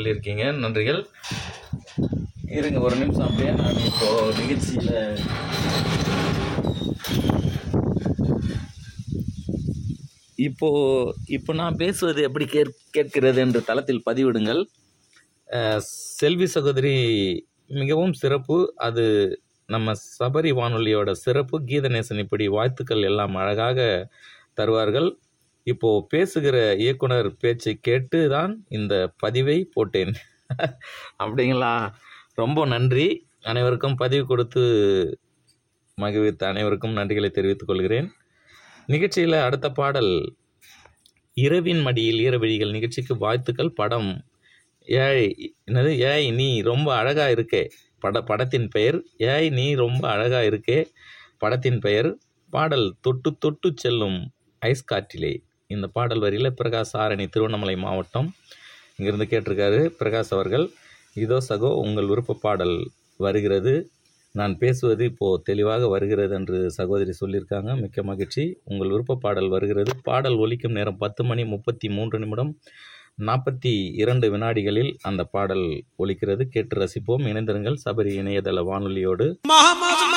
சொல்லியிருக்கீங்க நன்றிகள் இருங்க ஒரு நிமிஷம் அப்படியே நான் இப்போ நிகழ்ச்சியில் இப்போ இப்போ நான் பேசுவது எப்படி கேட் கேட்கிறது என்ற தளத்தில் பதிவிடுங்கள் அஹ், செல்வி சகோதரி மிகவும் சிறப்பு அது நம்ம சபரி வானொலியோட சிறப்பு கீதநேசன் இப்படி வாழ்த்துக்கள் எல்லாம் அழகாக தருவார்கள் இப்போ பேசுகிற இயக்குனர் பேச்சை கேட்டு தான் இந்த பதிவை போட்டேன் அப்படிங்களா ரொம்ப நன்றி அனைவருக்கும் பதிவு கொடுத்து மகிழ்வித்த அனைவருக்கும் நன்றிகளை தெரிவித்துக் கொள்கிறேன் நிகழ்ச்சியில் அடுத்த பாடல் இரவின் மடியில் ஈரவிழிகள் நிகழ்ச்சிக்கு வாழ்த்துக்கள் படம் ஏய் என்னது ஏய் நீ ரொம்ப அழகா இருக்கே பட படத்தின் பெயர் ஏய் நீ ரொம்ப அழகா இருக்கே படத்தின் பெயர் பாடல் தொட்டு தொட்டு செல்லும் ஐஸ் காற்றிலே இந்த பாடல் வரியில் பிரகாஷ் ஆரணி திருவண்ணாமலை மாவட்டம் இங்கிருந்து கேட்டிருக்காரு பிரகாஷ் அவர்கள் இதோ சகோ உங்கள் விருப்ப பாடல் வருகிறது நான் பேசுவது இப்போது தெளிவாக வருகிறது என்று சகோதரி சொல்லியிருக்காங்க மிக்க மகிழ்ச்சி உங்கள் விருப்ப பாடல் வருகிறது பாடல் ஒலிக்கும் நேரம் பத்து மணி முப்பத்தி மூன்று நிமிடம் நாற்பத்தி இரண்டு வினாடிகளில் அந்த பாடல் ஒலிக்கிறது கேட்டு ரசிப்போம் இணைந்திருங்கள் சபரி இணையதள வானொலியோடு